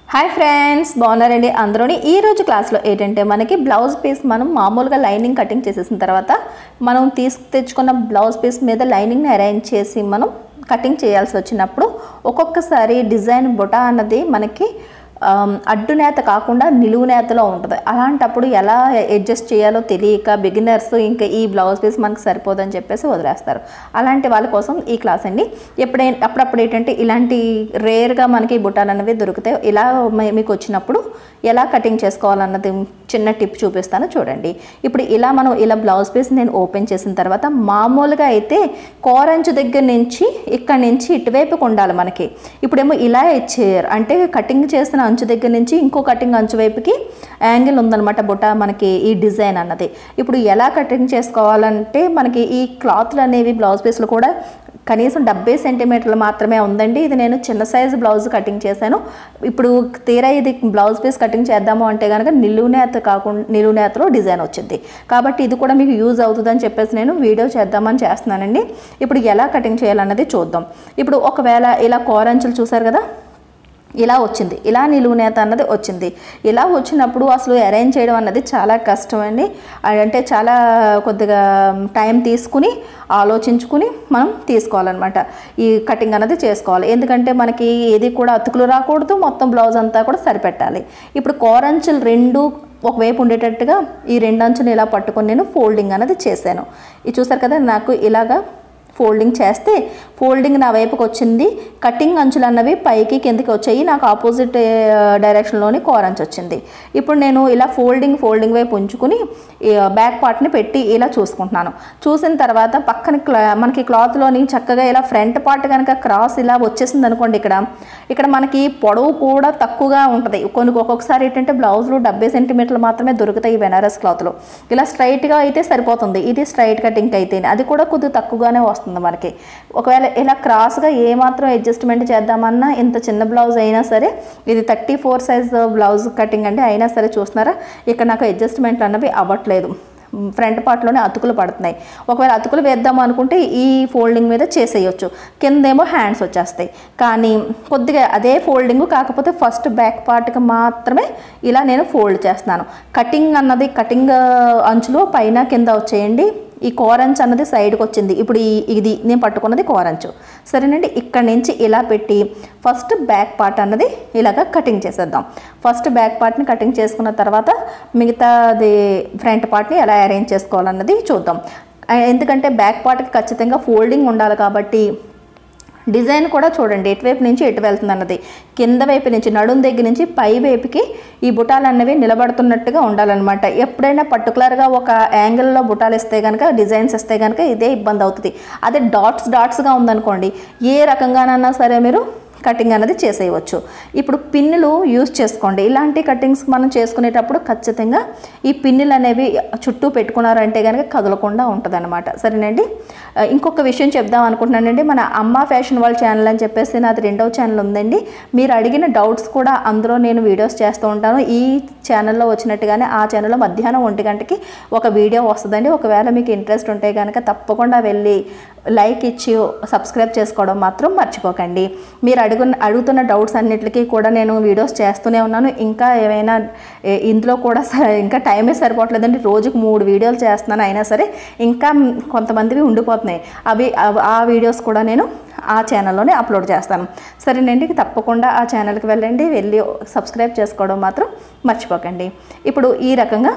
hi friends బాగున్నారండి అందరూని ఈ రోజు క్లాస్లో ఏంటంటే మనకి బ్లౌజ్ పీస్ మనం మామూలుగా లైనింగ్ కటింగ్ చేసేసిన తర్వాత మనం తీసుకు తెచ్చుకున్న బ్లౌజ్ పీస్ మీద లైనింగ్ని అరేంజ్ చేసి మనం కటింగ్ చేయాల్సి వచ్చినప్పుడు ఒక్కొక్కసారి డిజైన్ బుటా అన్నది మనకి ఆమ్, అడ్డు నేత కాకుండా నిలువు నేతలో ఉంటుంది అలాంటప్పుడు ఎలా అడ్జస్ట్ చేయాలో తెలియక బిగినర్స్ ఇంకా ఈ బ్లౌజ్ పీస్ మనకు సరిపోదని చెప్పేసి వదిలేస్తారు అలాంటి వాళ్ళ కోసం ఈ క్లాస్ అండి ఎప్పుడైనా అప్పుడప్పుడు ఏంటంటే ఇలాంటి రేర్గా మనకి బుట్టాలు అనేవి దొరుకుతాయి ఇలా మీ- మీకు వచ్చినప్పుడు ఎలా కటింగ్ చేసుకోవాలన్నది చిన్న టిప్ చూపిస్తాను చూడండి ఇప్పుడు ఇలా మనం ఇలా బ్లౌజ్ పీస్ నేను ఓపెన్ చేసిన తర్వాత మామూలుగా అయితే కోరంచు దగ్గర నుంచి ఇక్కడ నుంచి ఇటువైపుకి ఉండాలి మనకి ఇప్పుడేమో ఇలా ఇచ్చారు అంటే కటింగ్ చేసిన అంచు దగ్గర నుంచి ఇంకో కటింగ్ అంచు వైపుకి యాంగిల్ ఉందన్నమాట బుట్ట మనకి ఈ డిజైన్ అన్నది ఇప్పుడు ఎలా కటింగ్ చేసుకోవాలంటే మనకి ఈ క్లాత్లు అనేవి బ్లౌజ్ పీస్లు కూడా కనీసం డెబ్బై సెంటీమీటర్లు మాత్రమే ఉందండి ఇది నేను చిన్న సైజు బ్లౌజ్ కటింగ్ చేశాను ఇప్పుడు తీరా ఇది బ్లౌజ్ పీస్ కటింగ్ చేద్దాము అంటే కనుక నిలువు నేత కాకుండా నిలువు నేతలో డిజైన్ వచ్చింది కాబట్టి ఇది కూడా మీకు యూజ్ అవుతుందని చెప్పేసి నేను వీడియో చేద్దామని చేస్తున్నానండి ఇప్పుడు ఎలా కటింగ్ చేయాలన్నది చూద్దాం ఇప్పుడు ఒకవేళ ఇలా కోరంచులు చూసారు కదా ఇలా వచ్చింది ఇలా నిలువు నేత అన్నది వచ్చింది ఇలా వచ్చినప్పుడు అసలు అరేంజ్ చేయడం అన్నది చాలా కష్టం అండి అంటే చాలా కొద్దిగా టైం తీసుకుని ఆలోచించుకుని మనం తీసుకోవాలన్నమాట ఈ కటింగ్ అన్నది చేసుకోవాలి ఎందుకంటే మనకి ఏది కూడా అతుకులు రాకూడదు మొత్తం బ్లౌజ్ అంతా కూడా సరిపెట్టాలి ఇప్పుడు కోరంచులు రెండు ఒకవైపు ఉండేటట్టుగా ఈ రెండు అంచులు ఇలా పట్టుకొని నేను ఫోల్డింగ్ అనేది చేశాను ఇది చూసారు కదా నాకు ఇలాగా ఫోల్డింగ్ చేస్తే ఫోల్డింగ్ నా వైపుకి వచ్చింది కటింగ్ అంచులు అన్నవి పైకి కిందకి వచ్చాయి నాకు ఆపోజిట్ డైరెక్షన్లోని కోరంచు వచ్చింది ఇప్పుడు నేను ఇలా ఫోల్డింగ్ ఫోల్డింగ్ వైపు ఉంచుకుని ఈ బ్యాక్ పార్ట్ని పెట్టి ఇలా చూసుకుంటున్నాను చూసిన తర్వాత పక్కన క్లా మనకి క్లాత్లోని చక్కగా ఇలా ఫ్రంట్ పార్ట్ కనుక క్రాస్ ఇలా వచ్చేసింది అనుకోండి ఇక్కడ ఇక్కడ మనకి పొడవు కూడా తక్కువగా ఉంటుంది కొన్ని ఒక్కొక్కసారి ఏంటంటే బ్లౌజులు డెబ్బై సెంటీమీటర్లు మాత్రమే దొరుకుతాయి ఈ బెనారస్ క్లాత్లో ఇలా స్ట్రైట్గా అయితే సరిపోతుంది ఇది స్ట్రైట్ కటింగ్ అయితే అది కూడా కొద్దిగా తక్కువగానే వస్తుంది మనకి ఒకవేళ ఇలా క్రాస్గా ఏమాత్రం అడ్జస్ట్మెంట్ చేద్దామన్నా ఇంత చిన్న బ్లౌజ్ అయినా సరే ఇది thirty four size blouse cutting అండి అయినా సరే చూస్తున్నారా ఇక్కడ నాకు అడ్జస్ట్మెంట్ అన్నవి అవ్వట్లేదు ఫ్రంట్ పార్ట్లోనే అతుకులు పడుతున్నాయి ఒకవేళ అతుకులు వేద్దాము అనుకుంటే ఈ ఫోల్డింగ్ మీద చేసేయచ్చు కిందేమో హ్యాండ్స్ వచ్చేస్తాయి కానీ కొద్దిగా అదే ఫోల్డింగ్ కాకపోతే ఫస్ట్ బ్యాక్ పార్ట్కి మాత్రమే ఇలా నేను ఫోల్డ్ చేస్తున్నాను కటింగ్ అన్నది కటింగ్ అంచులు పైన కింద వచ్చేయండి ఈ కోరంచ్ అన్నది సైడ్కి వచ్చింది ఇప్పుడు ఈ ఇది నేను పట్టుకున్నది కోరంచు సరేనండి ఇక్కడ నుంచి ఇలా పెట్టి ఫస్ట్ బ్యాక్ పార్ట్ అన్నది ఇలాగ కటింగ్ చేసేద్దాం ఫస్ట్ బ్యాక్ పార్ట్ని కటింగ్ చేసుకున్న తర్వాత మిగతాది ఫ్రంట్ పార్ట్ని ఎలా అరేంజ్ చేసుకోవాలన్నది చూద్దాం ఆ, ఎందుకంటే బ్యాక్ పార్ట్కి ఖచ్చితంగా ఫోల్డింగ్ ఉండాలి కాబట్టి డిజైన్ కూడా చూడండి ఎటువైపు నుంచి ఎటు వెళ్తుంది అన్నది కింద వైపు నుంచి నడుం దగ్గర నుంచి పై వైపుకి ఈ బుటాలు అన్నవి నిలబడుతున్నట్టుగా ఉండాలన్నమాట ఎప్పుడైనా పర్టికులర్గా ఒక యాంగిల్లో బుటాలు ఇస్తే కనుక డిజైన్స్ ఇస్తే కనుక ఇదే ఇబ్బంది అవుతుంది అదే డాట్స్ డాట్స్గా ఉందనుకోండి ఏ రకంగానన్నా సరే మీరు కటింగ్ అనేది చేసేయవచ్చు ఇప్పుడు పిన్నులు యూజ్ చేసుకోండి ఇలాంటి కటింగ్స్ మనం చేసుకునేటప్పుడు ఖచ్చితంగా ఈ పిన్నులు అనేవి చుట్టూ పెట్టుకున్నారంటే కనుక కదలకుండా ఉంటుంది అనమాట సరేనండి ఆ, ఇంకొక విషయం చెప్దాం అనుకుంటున్నానండి మన అమ్మ ఫ్యాషన్ వాళ్ళ ఛానల్ అని చెప్పేసి నాది రెండవ ఛానల్ ఉందండి మీరు అడిగిన డౌట్స్ కూడా అందులో నేను వీడియోస్ చేస్తూ ఉంటాను ఈ ఛానల్లో వచ్చినట్టుగానే ఆ ఛానల్లో మధ్యాహ్నం ఒంటి గంటకి ఒక వీడియో వస్తుందండి ఒకవేళ మీకు ఇంట్రెస్ట్ ఉంటే కనుక తప్పకుండా వెళ్ళి లైక్ ఇచ్చి సబ్స్క్రైబ్ చేసుకోవడం మాత్రం మర్చిపోకండి మీరు అడుగు అడుగుతున్న డౌట్స్ అన్నిటికీ కూడా నేను వీడియోస్ చేస్తూనే ఉన్నాను ఇంకా ఏమైనా ఏ, ఇందులో కూడా స- ఇంకా టైమే సరిపోవట్లేదండి రోజుకు మూడు వీడియోలు చేస్తున్నాను అయినా సరే ఇంకా కొంతమందివి ఉండిపోతున్నాయి అవి అవ- ఆ వీడియోస్ కూడా నేను ఆ ఛానల్లోనే అప్లోడ్ చేస్తాను సరేనండి తప్పకుండా ఆ ఛానల్కి వెళ్ళండి వెళ్ళి సబ్స్క్రైబ్ చేసుకోవడం మాత్రం మర్చిపోకండి ఇప్పుడు ఈ రకంగా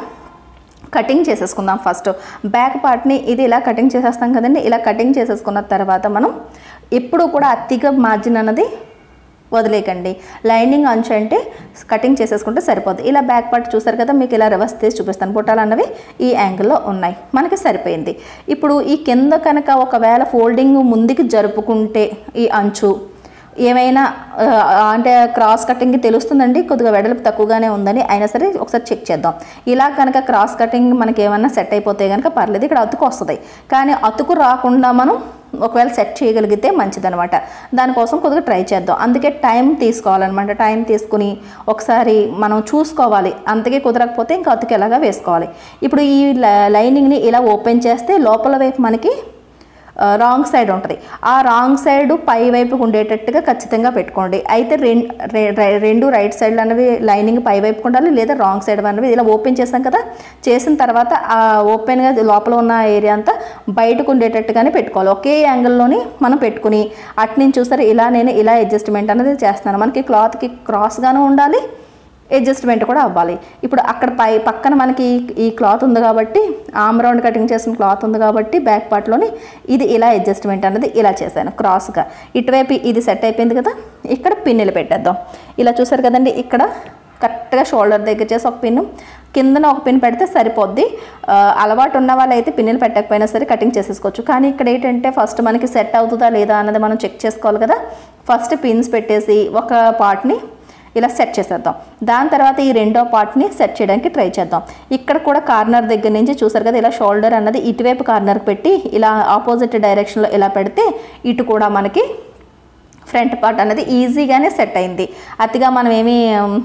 కటింగ్ చేసేసుకుందాం ఫస్ట్ బ్యాక్ పార్ట్ని ఇది ఇలా కటింగ్ చేసేస్తాం కదండి ఇలా కటింగ్ చేసేసుకున్న తర్వాత మనం ఎప్పుడు కూడా అతిగా మార్జిన్ అన్నది వదిలేయకండి లైనింగ్ అంచు అంటే కటింగ్ చేసేసుకుంటే సరిపోతుంది ఇలా బ్యాక్ పార్ట్ చూసారు కదా మీకు ఇలా రివర్స్ తీసి చూపిస్తాను బుట్టాలు అన్నవి ఈ యాంగిల్లో ఉన్నాయి మనకి సరిపోయింది ఇప్పుడు ఈ కింద కనుక ఒకవేళ ఫోల్డింగ్ ముందుకు జరుపుకుంటే ఈ అంచు ఏమైనా ఆ, అంటే క్రాస్ కటింగ్ తెలుస్తుందండి కొద్దిగా వెడల్పు తక్కువగానే ఉందని అయినా సరే ఒకసారి చెక్ చేద్దాం ఇలా కనుక క్రాస్ కటింగ్ మనకి ఏమైనా సెట్ అయిపోతే కనుక పర్లేదు ఇక్కడ అతుకు వస్తుంది కానీ అతుకు రాకుండా మనం ఒకవేళ సెట్ చేయగలిగితే మంచిదనమాట దానికోసం కొద్దిగా ట్రై చేద్దాం అందుకే టైం తీసుకోవాలన్నమాట టైం తీసుకుని ఒకసారి మనం చూసుకోవాలి అంతకే కుదరకపోతే ఇంకా అతుకు ఎలాగా వేసుకోవాలి ఇప్పుడు ఈ లైనింగ్ని ఇలా ఓపెన్ చేస్తే లోపల వైపు మనకి రాంగ్ సైడ్ ఉంటుంది ఆ రాంగ్ సైడ్ పై వైపుకు ఉండేటట్టుగా ఖచ్చితంగా పెట్టుకోండి అయితే రెం- రె- రె- రెండు రైట్ సైడ్లు అనేవి లైనింగ్ పై వైపుకు ఉండాలి లేదా రాంగ్ సైడ్ అనేవి ఇలా ఓపెన్ చేసాం కదా చేసిన తర్వాత ఆ ఓపెన్గా లోపల ఉన్న ఏరియా అంతా బయటకు ఉండేటట్టుగానే పెట్టుకోవాలి ఒకే యాంగిల్లోని మనం పెట్టుకుని అటు నుంచి చూసారు ఇలా నేను ఇలా అడ్జస్ట్మెంట్ అనేది చేస్తున్నాను మనకి క్లాత్కి క్రాస్గాను ఉండాలి అడ్జస్ట్మెంట్ కూడా అవ్వాలి ఇప్పుడు అక్కడ పై పక్కన మనకి ఈ క్లాత్ ఉంది కాబట్టి ఆమ్ రౌండ్ కటింగ్ చేసిన క్లాత్ ఉంది కాబట్టి బ్యాక్ పార్ట్లోని ఇది ఇలా అడ్జస్ట్మెంట్ అనేది ఇలా చేశాను క్రాస్గా ఇటువైపు ఇది సెట్ అయిపోయింది కదా ఇక్కడ పిన్నులు పెట్టేద్దాం ఇలా చూసారు కదండి ఇక్కడ కరెక్ట్గా షోల్డర్ దగ్గర చేసి ఒక పిన్ను కిందన ఒక పిన్ పెడితే సరిపోద్ది ఆ, అలవాటు ఉన్న వాళ్ళు అయితే పిన్నులు పెట్టకపోయినా సరే కటింగ్ చేసేసుకోవచ్చు కానీ ఇక్కడ ఏంటంటే ఫస్ట్ మనకి సెట్ అవుతుందా లేదా అన్నది మనం చెక్ చేసుకోవాలి కదా ఫస్ట్ పిన్స్ పెట్టేసి ఒక పార్ట్ని ఇలా సెట్ చేసేద్దాం దాని తర్వాత ఈ రెండో పార్ట్ని సెట్ చేయడానికి ట్రై చేద్దాం ఇక్కడ కూడా కార్నర్ దగ్గర నుంచి చూసారు కదా ఇలా షోల్డర్ అన్నది ఇటువైపు కార్నర్కి పెట్టి ఇలా ఆపోజిట్ డైరెక్షన్లో ఇలా పెడితే ఇటు కూడా మనకి ఫ్రంట్ పార్ట్ అనేది ఈజీగానే సెట్ అయింది అతిగా మనం ఏమీ ఉమ్,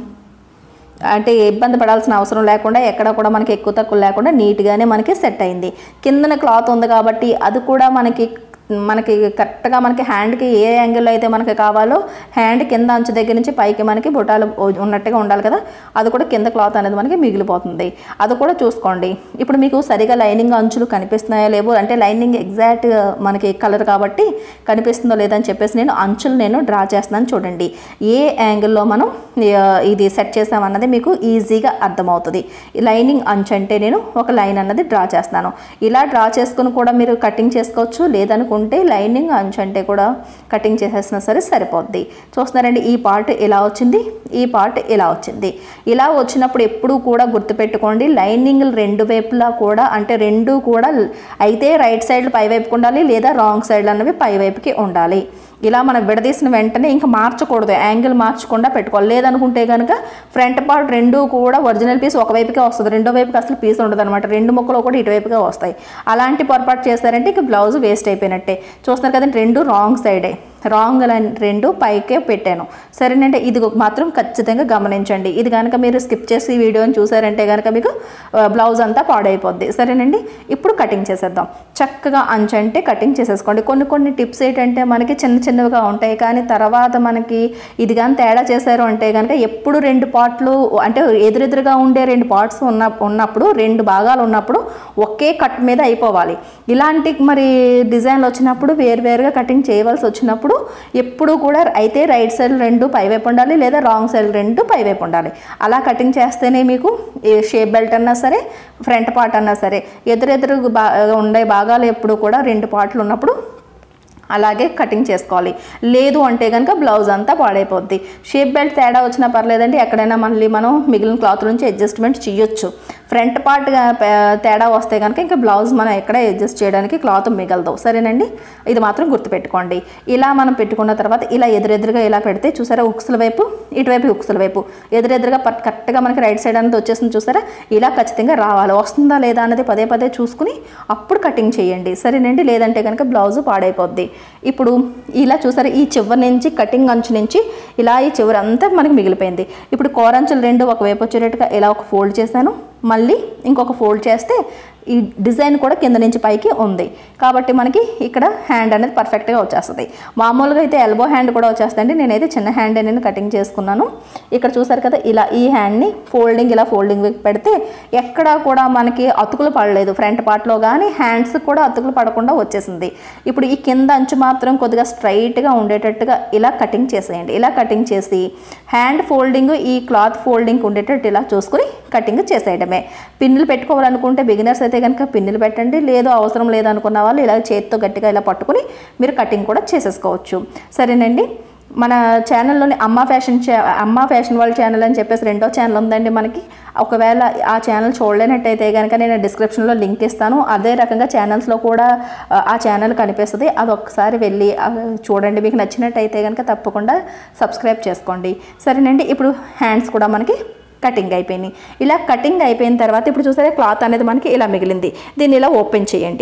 అంటే ఇబ్బంది పడాల్సిన అవసరం లేకుండా ఎక్కడ కూడా మనకి ఎక్కువ తక్కువ లేకుండా నీట్గానే మనకి సెట్ అయింది కిందన క్లాత్ ఉంది కాబట్టి అది కూడా మనకి మనకి కరెక్ట్గా మనకి హ్యాండ్కి ఏ యాంగిల్లో అయితే మనకి కావాలో హ్యాండ్ కింద అంచు దగ్గర నుంచి పైకి మనకి బుటాలు ఉన్నట్టుగా ఉండాలి కదా అది కూడా కింద క్లాత్ అనేది మనకి మిగిలిపోతుంది అది కూడా చూసుకోండి ఇప్పుడు మీకు సరిగా లైనింగ్ అంచులు కనిపిస్తున్నాయో లేవో అంటే లైనింగ్ ఎగ్జాక్ట్ మనకి కలర్ కాబట్టి కనిపిస్తుందో లేదని చెప్పేసి నేను అంచులు నేను డ్రా చేస్తున్నాను చూడండి ఏ యాంగిల్లో మనం ఆ, ఇది సెట్ చేసామన్నది మీకు ఈజీగా అర్థమవుతుంది ఈ లైనింగ్ అంచు అంటే నేను ఒక లైన్ అన్నది డ్రా చేస్తాను ఇలా డ్రా చేసుకుని కూడా మీరు కటింగ్ చేసుకోవచ్చు లేదనుకుంటే లైనింగ్ అంచు అంటే కూడా కటింగ్ చేసేసినా సరే సరిపోద్ది చూస్తున్నారండి ఈ పార్ట్ ఇలా వచ్చింది ఈ పార్ట్ ఇలా వచ్చింది ఇలా వచ్చినప్పుడు ఎప్పుడూ కూడా గుర్తుపెట్టుకోండి లైనింగ్ రెండు వైపులా కూడా అంటే రెండు కూడా అయితే రైట్ సైడ్ పై వైపుకి ఉండాలి లేదా రాంగ్ సైడ్ అన్నవి పై వైపుకి ఉండాలి ఇలా మనం విడదీసిన వెంటనే ఇంకా మార్చకూడదు యాంగిల్ మార్చకుండా పెట్టుకోవాలి లేదనుకుంటే కనుక ఫ్రంట్ పార్ట్ రెండు కూడా ఒరిజినల్ పీస్ ఒకవైపుకే వస్తుంది రెండో వైపుకి అసలు పీస్ ఉండదు అనమాట రెండు ముక్కలు కూడా ఇటువైపుగా వస్తాయి అలాంటి పొరపాటు చేశారంటే ఇక బ్లౌజ్ వేస్ట్ అయిపోయినట్టే చూస్తున్నారు కదండి రెండు రాంగ్ సైడే రాంగ్ లైన్ రెండు పైకే పెట్టాను సరేనంటే ఇది మాత్రం ఖచ్చితంగా గమనించండి ఇది కనుక మీరు స్కిప్ చేసి ఈ వీడియోని చూసారంటే కనుక మీకు ఆ, బ్లౌజ్ అంతా పాడైపోద్ది సరేనండి ఇప్పుడు కటింగ్ చేసేద్దాం చక్కగా అంచంటే కటింగ్ చేసేసుకోండి కొన్ని కొన్ని టిప్స్ ఏంటంటే మనకి చిన్న చిన్నవిగా ఉంటాయి కానీ తర్వాత మనకి ఇది కానీ తేడా చేశారు అంటే కనుక ఎప్పుడు రెండు పార్ట్లు అంటే ఎదురెదురుగా ఉండే రెండు పార్ట్స్ ఉన్న ఉన్నప్పుడు రెండు భాగాలు ఉన్నప్పుడు ఒకే కట్ మీద అయిపోవాలి ఇలాంటి మరి డిజైన్లు వచ్చినప్పుడు వేరువేరుగా కటింగ్ చేయవలసి వచ్చినప్పుడు ఎప్పుడు కూడా అయితే రైట్ సైడ్ రెండు పైవైపు ఉండాలి లేదా రాంగ్ సైడ్ రెండు పైవైపు ఉండాలి అలా కటింగ్ చేస్తేనే మీకు ఏ షేప్ బెల్ట్ అన్నా సరే ఫ్రంట్ పార్ట్ అన్నా సరే ఎదురెదురు బా ఉండే భాగాలు ఎప్పుడు కూడా రెండు పార్ట్లు ఉన్నప్పుడు అలాగే కటింగ్ చేసుకోవాలి లేదు అంటే కనుక బ్లౌజ్ అంతా పాడైపోద్ది షేప్ బెల్ట్ తేడా వచ్చినా పర్లేదండి ఎక్కడైనా మళ్ళీ మనం మిగిలిన క్లాత్ నుంచి అడ్జస్ట్మెంట్ చేయొచ్చు ఫ్రంట్ పార్ట్ తేడా వస్తే కనుక ఇంకా బ్లౌజ్ మనం ఎక్కడ అడ్జస్ట్ చేయడానికి క్లాత్ మిగలదు సరేనండి ఇది మాత్రం గుర్తుపెట్టుకోండి ఇలా మనం పెట్టుకున్న తర్వాత ఇలా ఎదురెదురుగా ఇలా పెడితే చూసారా ఉక్సుల వైపు ఇటువైపు ఉక్సుల వైపు ఎదురెదురుగా పర్- కరెక్ట్గా మనకి రైట్ సైడ్ అనేది వచ్చేసింది చూసారా ఇలా ఖచ్చితంగా రావాలి వస్తుందా లేదా అన్నది పదే పదే చూసుకుని అప్పుడు కటింగ్ చేయండి సరేనండి లేదంటే కనుక బ్లౌజ్ పాడైపోద్ది ఇప్పుడు ఇలా చూసారా ఈ చివరి నుంచి కటింగ్ అంచు నుంచి ఇలా ఈ చివరి అంతా మనకి మిగిలిపోయింది ఇప్పుడు కోరంచులు రెండు ఒకవైపు వచ్చేటట్టుగా ఇలా ఒక ఫోల్డ్ చేశాను మళ్ళీ ఇంకొక ఫోల్డ్ చేస్తే ఈ డిజైన్ కూడా కింద నుంచి పైకి ఉంది కాబట్టి మనకి ఇక్కడ హ్యాండ్ అనేది పర్ఫెక్ట్గా వచ్చేస్తుంది మామూలుగా అయితే ఎల్బో హ్యాండ్ కూడా వచ్చేస్తుంది నేనైతే చిన్న హ్యాండ్ నేను కటింగ్ చేసుకున్నాను ఇక్కడ చూసారు కదా ఇలా ఈ హ్యాండ్ని ఫోల్డింగ్ ఇలా ఫోల్డింగ్ పెడితే ఎక్కడా కూడా మనకి అతుకులు పడలేదు ఫ్రంట్ పార్ట్లో కానీ హ్యాండ్స్ కూడా అతుకులు పడకుండా వచ్చేసింది ఇప్పుడు ఈ కింద అంచు మాత్రం కొద్దిగా స్ట్రైట్గా ఉండేటట్టుగా ఇలా కటింగ్ చేసేయండి ఇలా కటింగ్ చేసి హ్యాండ్ ఫోల్డింగ్ ఈ క్లాత్ ఫోల్డింగ్ ఉండేటట్టు ఇలా చూసుకుని కటింగ్ చేసేయడమే పిన్నులు పెట్టుకోవాలనుకుంటే బిగినర్స్ అయితే కనుక పిన్నులు పెట్టండి లేదు అవసరం లేదనుకున్న వాళ్ళు ఇలా చేతితో గట్టిగా ఇలా పట్టుకుని మీరు కటింగ్ కూడా చేసేసుకోవచ్చు సరేనండి మన ఛానల్లోని అమ్మ ఫ్యాషన్ ఛా అమ్మ ఫ్యాషన్ వాళ్ళ ఛానల్ అని చెప్పేసి రెండో ఛానల్ ఉందండి మనకి ఒకవేళ ఆ ఛానల్ చూడలేనట్టయితే కనుక నేను డిస్క్రిప్షన్లో లింక్ ఇస్తాను అదే రకంగా ఛానల్స్లో కూడా ఆ, ఆ ఛానల్ కనిపిస్తుంది అది ఒకసారి వెళ్ళి ఆ, చూడండి మీకు నచ్చినట్టయితే కనుక తప్పకుండా సబ్స్క్రైబ్ చేసుకోండి సరేనండి ఇప్పుడు హ్యాండ్స్ కూడా మనకి కటింగ్ అయిపోయినాయి ఇలా కటింగ్ అయిపోయిన తర్వాత ఇప్పుడు చూసారా క్లాత్ అనేది మనకి ఇలా మిగిలింది దీన్ని ఇలా ఓపెన్ చేయండి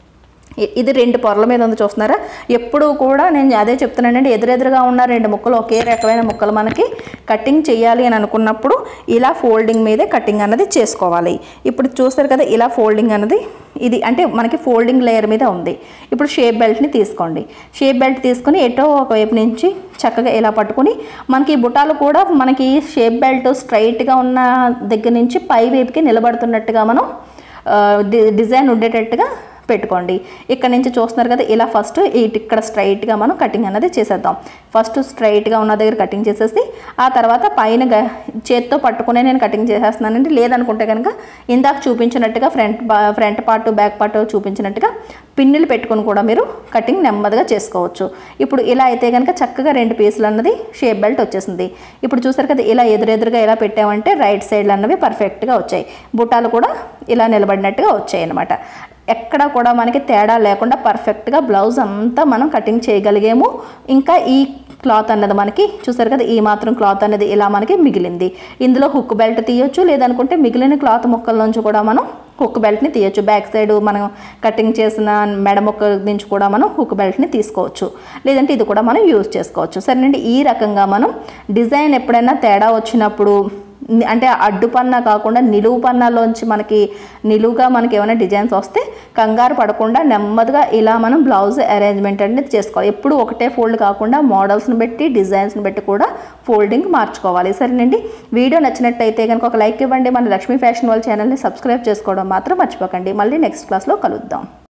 ఇ- ఇది రెండు పొరల మీద ఉంది చూస్తున్నారా ఎప్పుడు కూడా నేను అదే చెప్తున్నానండి ఎదురెదురుగా ఉన్న రెండు ముక్కలు ఒకే రకమైన ముక్కలు మనకి కటింగ్ చేయాలి అని అనుకున్నప్పుడు ఇలా ఫోల్డింగ్ మీదే కటింగ్ అన్నది చేసుకోవాలి ఇప్పుడు చూస్తారు కదా ఇలా ఫోల్డింగ్ అన్నది ఇది అంటే మనకి ఫోల్డింగ్ లేయర్ మీద ఉంది ఇప్పుడు షేప్ బెల్ట్ని తీసుకోండి షేప్ బెల్ట్ తీసుకొని ఎటో ఒకవైపు నుంచి చక్కగా ఇలా పట్టుకొని మనకి ఈ బుటాలు కూడా మనకి షేప్ బెల్ట్ స్ట్రైట్గా ఉన్న దగ్గర నుంచి పై వైపుకి నిలబడుతున్నట్టుగా మనం ఆ, డి- డిజైన్ ఉండేటట్టుగా పెట్టుకోండి ఇక్కడ నుంచి చూస్తున్నారు కదా ఇలా ఫస్ట్ ఇటు ఇక్కడ స్ట్రైట్గా మనం కటింగ్ అనేది చేసేద్దాం ఫస్ట్ స్ట్రైట్గా ఉన్న దగ్గర కటింగ్ చేసేసి ఆ తర్వాత పైన గ- చేత్తో పట్టుకునే నేను కటింగ్ చేసేస్తున్నానండి లేదనుకుంటే కనుక ఇందాక చూపించినట్టుగా ఫ్రంట్ బా- ఫ్రంట్ పార్ట్ బ్యాక్ పార్ట్ చూపించినట్టుగా పిన్నులు పెట్టుకొని కూడా మీరు కటింగ్ నెమ్మదిగా చేసుకోవచ్చు ఇప్పుడు ఇలా అయితే కనుక చక్కగా రెండు పీసులు అన్నది షేప్ బెల్ట్ వచ్చేసింది ఇప్పుడు చూసారు కదా ఇలా ఎదురెదురుగా ఎలా పెట్టామంటే రైట్ సైడ్లు అన్నవి పర్ఫెక్ట్గా వచ్చాయి బుట్టాలు కూడా ఇలా నిలబడినట్టుగా వచ్చాయి అనమాట ఎక్కడ కూడా మనకి తేడా లేకుండా పర్ఫెక్ట్గా బ్లౌజ్ అంతా మనం కటింగ్ చేయగలిగాము ఇంకా ఈ క్లాత్ అన్నది మనకి చూసారు కదా ఈ మాత్రం క్లాత్ అనేది ఇలా మనకి మిగిలింది ఇందులో హుక్ బెల్ట్ తీయొచ్చు లేదనుకుంటే మిగిలిన క్లాత్ ముక్కల నుంచి కూడా మనం హుక్ బెల్ట్ని తీయొచ్చు బ్యాక్ సైడ్ మనం కటింగ్ చేసిన మెడ ముక్క నుంచి కూడా మనం హుక్ బెల్ట్ని తీసుకోవచ్చు లేదంటే ఇది కూడా మనం యూజ్ చేసుకోవచ్చు సరేనండి ఈ రకంగా మనం డిజైన్ ఎప్పుడైనా తేడా వచ్చినప్పుడు ని- అంటే అడ్డు పన్నా కాకుండా నిలువు పన్నాలోంచి మనకి నిలువుగా మనకి ఏమైనా డిజైన్స్ వస్తే కంగారు పడకుండా నెమ్మదిగా ఇలా మనం బ్లౌజ్ అరేంజ్మెంట్ అనేది చేసుకోవాలి ఎప్పుడు ఒకటే ఫోల్డ్ కాకుండా మోడల్స్ని బట్టి డిజైన్స్ని బట్టి కూడా ఫోల్డింగ్ మార్చుకోవాలి సరేనండి వీడియో నచ్చినట్టయితే కనుక ఒక లైక్ ఇవ్వండి మన లక్ష్మీ ఫ్యాషన్ వాళ్ళ ఛానల్ని సబ్స్క్రైబ్ చేసుకోవడం మాత్రం మర్చిపోకండి మళ్ళీ నెక్స్ట్ క్లాస్లో కలుద్దాం